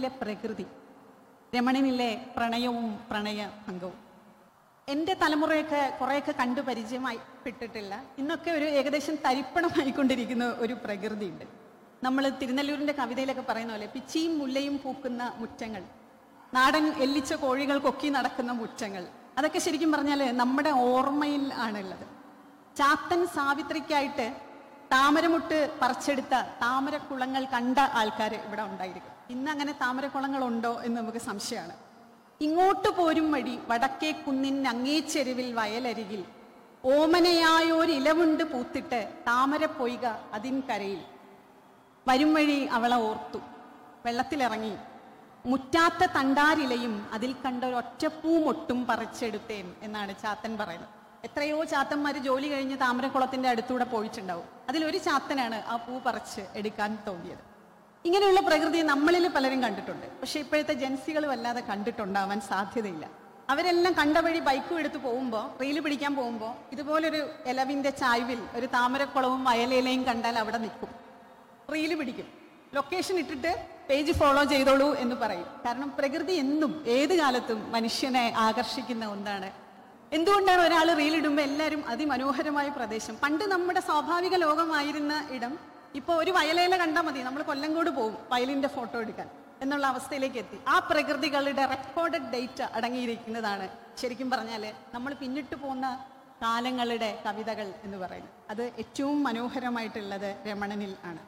രമണനിലെ പ്രകൃതി രമണനിലെ പ്രണയവും പ്രണയഭംഗവും എൻ്റെ തലമുറയൊക്കെ കുറേയൊക്കെ കണ്ടു പരിചയമായിപ്പെട്ടിട്ടില്ല ഇന്നൊക്കെ ഒരു ഏകദേശം തരിപ്പണമായിക്കൊണ്ടിരിക്കുന്ന ഒരു പ്രകൃതിയുണ്ട് നമ്മൾ തിരുനെല്ലൂരിൻ്റെ കവിതയിലൊക്കെ പറയുന്ന പോലെ പിച്ചിയും മുല്ലയും പൂക്കുന്ന മുറ്റങ്ങൾ നാടൻ എല്ലിച്ച കോഴികൾ കൊക്കി നടക്കുന്ന മുറ്റങ്ങൾ അതൊക്കെ ശരിക്കും പറഞ്ഞാൽ നമ്മുടെ ഓർമ്മയിൽ ആണുള്ളത് ചാത്തൻ സാവിത്രിക്കായിട്ട് താമരമുട്ട് പറിച്ചെടുത്ത താമരക്കുളങ്ങൾ കണ്ട ആൾക്കാർ ഇവിടെ ഉണ്ടായിരിക്കും ഇന്ന് അങ്ങനെ താമരക്കുളങ്ങൾ ഉണ്ടോ എന്ന് നമുക്ക് സംശയമാണ് ഇങ്ങോട്ട് പോരും വഴി വടക്കേ കുന്നിൻ അങ്ങേ ചെരുവിൽ വയലരികിൽ ഓമനയായോരിലവുണ്ട് പൂത്തിട്ട് താമര പൊയ്ക അതിൻ കരയിൽ വരും വഴി അവളെ ഓർത്തു വെള്ളത്തിലിറങ്ങി മുറ്റാത്ത തണ്ടാരിലയും അതിൽ കണ്ട ഒറ്റപ്പൂ മൊട്ടും പറിച്ചെടുത്തേൻ എന്നാണ് ചാത്തൻ പറയുന്നത് എത്രയോ ചാത്തന്മാർ ജോലി കഴിഞ്ഞ് താമരക്കുളത്തിന്റെ അടുത്തൂടെ പോയിട്ടുണ്ടാവും അതിലൊരു ചാത്തനാണ് ആ പൂ പറിച്ച് എടുക്കാൻ തോന്നിയത് ഇങ്ങനെയുള്ള പ്രകൃതി നമ്മളിൽ പലരും കണ്ടിട്ടുണ്ട് പക്ഷെ ഇപ്പോഴത്തെ ജൻസികൾ വല്ലാതെ കണ്ടിട്ടുണ്ടാവാൻ സാധ്യതയില്ല അവരെല്ലാം കണ്ട വഴി ബൈക്കും എടുത്ത് പോകുമ്പോൾ റീല് പിടിക്കാൻ പോകുമ്പോൾ ഇതുപോലൊരു ഇലവിന്റെ ചായ്വിൽ ഒരു താമരക്കുളവും വയലേലയും കണ്ടാൽ അവിടെ നിൽക്കും റീല് പിടിക്കും ലൊക്കേഷൻ ഇട്ടിട്ട് പേജ് ഫോളോ ചെയ്തോളൂ എന്ന് പറയും കാരണം പ്രകൃതി എന്നും ഏത് കാലത്തും മനുഷ്യനെ ആകർഷിക്കുന്ന ഒന്നാണ് എന്തുകൊണ്ടാണ് ഒരാൾ റീലിടുമ്പോൾ എല്ലാവരും അതിമനോഹരമായ പ്രദേശം പണ്ട് നമ്മുടെ സ്വാഭാവിക ലോകമായിരുന്ന ഇടം ഇപ്പോൾ ഒരു വയലേല കണ്ടാൽ മതി നമ്മൾ കൊല്ലങ്കോട് പോകും വയലിന്റെ ഫോട്ടോ എടുക്കാൻ എന്നുള്ള അവസ്ഥയിലേക്ക് എത്തി ആ പ്രകൃതികളുടെ റെക്കോർഡഡ് ഡേറ്റ് അടങ്ങിയിരിക്കുന്നതാണ് ശരിക്കും പറഞ്ഞാൽ നമ്മൾ പിന്നിട്ട് പോകുന്ന കാലങ്ങളുടെ കവിതകൾ എന്ന് പറയുന്നത് അത് ഏറ്റവും മനോഹരമായിട്ടുള്ളത് രമണനിൽ ആണ്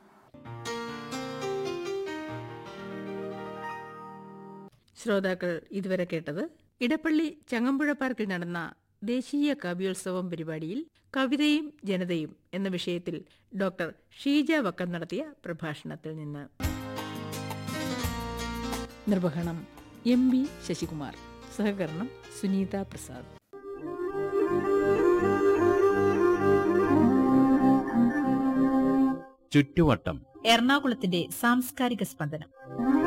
ശ്രോതാക്കൾ ഇതുവരെ കേട്ടത് ഇടപ്പള്ളി ചങ്ങമ്പുഴ പാർക്കിൽ നടന്ന ദേശീയ കവിയോത്സവം പരിപാടിയിൽ കവിതയും ജനതയും എന്ന വിഷയത്തിൽ ഡോക്ടർ ഷീജ വക്കം നടത്തിയ പ്രഭാഷണത്തിൽ നിന്ന് നിർവഹണം എം ബി ശശികുമാർ സഹകരണം സുനീത പ്രസാദ് ചുറ്റുവട്ടം എറണാകുളത്തിന്റെ സാംസ്കാരിക സ്പന്ദനം